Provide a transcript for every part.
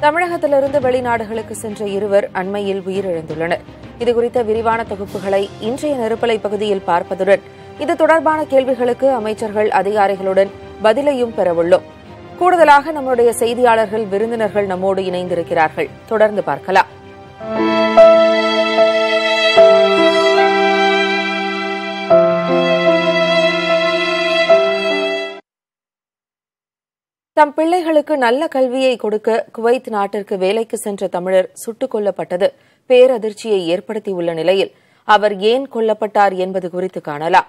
தமிழகத்திலிருந்து வெளிநாடுகளுக்கு சென்ற இருவர் அண்மையில் உயிரிழந்துள்ளனர் இதுகுறித்த விரிவான தொகுப்புகளை இன்றைய நெருப்பலை பகுதியில் பார்ப்பதுடன் இது தொடர்பான கேள்விகளுக்கு அமைச்சர்கள் அதிகாரிகளுடன் பதிலையும் பெறவுள்ளோம் கூடுதலாக நம்முடைய செய்தியாளர்கள் விருந்தினர்கள் நம்மோடு இணைந்திருக்கிறார்கள் தொடர்ந்து பார்க்கலாம் தம் பிள்ளைகளுக்கு நல்ல கல்வியை கொடுக்க குவைத் நாட்டிற்கு வேலைக்கு சென்ற தமிழர் சுட்டுக் கொல்லப்பட்டது பேரதிர்ச்சியை ஏற்படுத்தியுள்ள நிலையில் அவர் ஏன் கொல்லப்பட்டார் என்பது குறித்து காணலாம்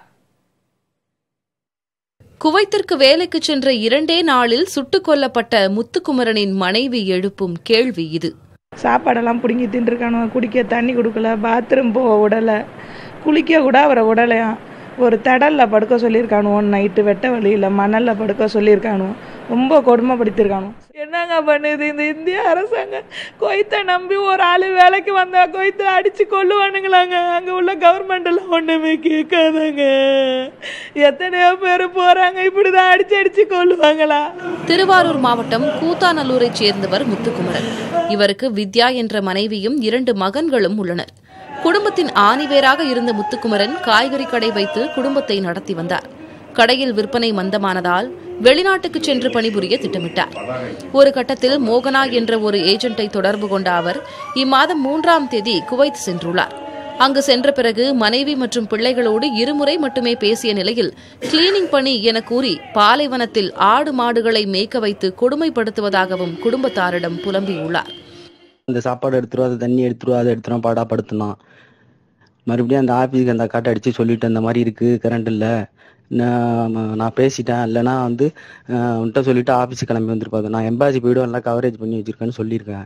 குவைத்திற்கு வேலைக்கு சென்ற இரண்டே நாளில் சுட்டுக் கொல்லப்பட்ட முத்துக்குமரனின் மனைவி எழுப்பும் கேள்வி இது சாப்பாடெல்லாம் பிடுங்கி தின்றுருக்கானோ குடிக்க தண்ணி கொடுக்கல பாத்ரூம் போக விடலை குளிக்க கூட அவரை விடலையாம் ஒரு தடலில் படுக்க சொல்லியிருக்கானுவோ நைட்டு வெட்ட வழியில் மணலில் படுக்க சொல்லியிருக்கானோ ரொம்ப கொடுமைப்படுத்தியிருக்கானோ என்னங்க பண்ணுது இந்த இந்திய அரசாங்கம் கொய்த்தை நம்பி ஒரு ஆள் வேலைக்கு வந்தா கொய்த்தை அடித்து கொல்லுவானுங்களாங்க அங்கே உள்ள கவர்மெண்ட் எல்லாம் ஒன்றுமே கேட்காதாங்க எத்தனையோ பேர் போகிறாங்க இப்படி தான் அடித்து அடித்து கொல்லுவாங்களா திருவாரூர் மாவட்டம் கூத்தாநல்லூரைச் சேர்ந்தவர் முத்துக்குமரன் இவருக்கு வித்யா என்ற மனைவியும் இரண்டு மகன்களும் உள்ளனர் குடும்பத்தின் ஆணிவேராக இருந்த முத்துக்குமரன் காய்கறி கடை வைத்து குடும்பத்தை நடத்தி வந்தார் கடையில் விற்பனை மந்தமானதால் வெளிநாட்டுக்கு சென்று பணிபுரிய திட்டமிட்டார் ஒரு கட்டத்தில் மோகனா என்ற ஒரு ஏஜென்ட்டை தொடர்பு கொண்ட அவர் இம்மாதம் மூன்றாம் தேதி குவைத் சென்றுள்ளார் அங்கு சென்ற பிறகு மனைவி மற்றும் பிள்ளைகளோடு இருமுறை மட்டுமே பேசிய நிலையில் கிளீனிங் பணி என கூறி பாலைவனத்தில் ஆடு மாடுகளை மேய்க்க வைத்து கொடுமைப்படுத்துவதாகவும் குடும்பத்தாரிடம் புலம்பியுள்ளார் அந்த சாப்பாடு எடுத்துருவா அது தண்ணி எடுத்துருவா அதை எடுத்துரும் பாடா படுத்துனான் மறுபடியும் அந்த ஆஃபீஸ்க்கு அந்த காட்டை அடித்து சொல்லிட்டு அந்த மாதிரி இருக்குது கரண்ட் இல்லை நான் நான் பேசிட்டேன் இல்லைனா வந்து அஹ், உன்கிட்ட சொல்லிட்டு ஆஃபீஸுக்கு கிளம்பி வந்திருப்பாங்க நான் எம்பாசி போய்டும் எல்லாம் கவரேஜ் பண்ணி வச்சிருக்கேன்னு சொல்லியிருக்கேன்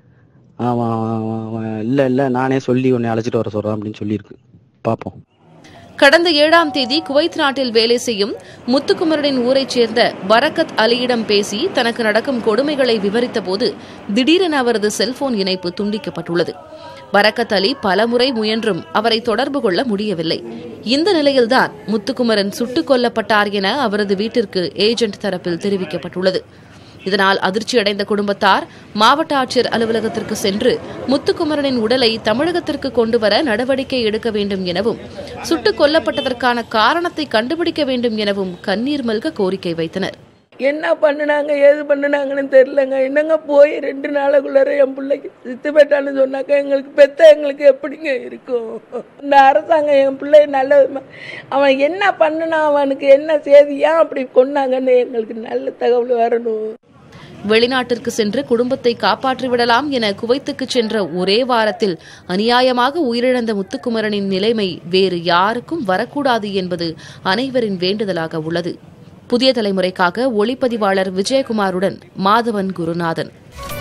அவன் இல்லை இல்லை நானே சொல்லி உன்னை அழைச்சிட்டு வர சொல்கிறேன் அப்படின்னு சொல்லியிருக்கு பார்ப்போம் கடந்த ஏழாம் தேதி குவைத் நாட்டில் வேலை செய்யும் முத்துக்குமரனின் ஊரைச் சேர்ந்த பரக்கத் அலியிடம் பேசி தனக்கு நடக்கும் கொடுமைகளை விவரித்தபோது திடீரென அவரது செல்போன் இணைப்பு துண்டிக்கப்பட்டுள்ளது பரக்கத் அலி பலமுறை முயன்றும் அவரை தொடர்பு கொள்ள முடியவில்லை இந்த நிலையில்தான் முத்துக்குமரன் சுட்டுக் கொல்லப்பட்டார் என அவரது வீட்டிற்கு ஏஜென்ட் தரப்பில் தெரிவிக்கப்பட்டுள்ளது இதனால் அதிர்ச்சியடைந்த குடும்பத்தார் மாவட்ட ஆட்சியர் அலுவலகத்திற்கு சென்று முத்துக்குமரனின் உடலை தமிழகத்திற்கு கொண்டுவர நடவடிக்கை எடுக்க வேண்டும் எனவும் சுட்டுக் கொல்லப்பட்டதற்கான காரணத்தை கண்டுபிடிக்க வேண்டும் எனவும் கண்ணீர் மல்க கோரிக்கை வைத்தனர் என்ன பண்ணுனாங்க ஏது பண்ணுனாங்கன்னு தெரிலங்க என்னங்க போய் ரெண்டு நாளுக்குள்ளார என் பிள்ளைக்கு சித்து போயிட்டான்னு சொன்னாக்கா எங்களுக்கு பெத்த எங்களுக்கு எப்படிங்க இருக்கும் இந்த அரசாங்கம் என் பிள்ளை நல்ல அவன் என்ன பண்ணுனா அவனுக்கு என்ன செய்தி ஏன் அப்படி கொன்னாங்கன்னு எங்களுக்கு நல்ல தகவல் வரணும் வெளிநாட்டிற்கு சென்று குடும்பத்தை காப்பாற்றி விடலாம் என குவைத்துக்கு சென்ற ஒரே வாரத்தில் அநியாயமாக உயிரிழந்த முத்துக்குமரனின் நிலைமை வேறு யாருக்கும் வரக்கூடாது என்பது அனைவரின் வேண்டுதலாக உள்ளது புதிய தலைமுறைக்காக ஒளிப்பதிவாளர் விஜயகுமாருடன் மாதவன் குருநாதன்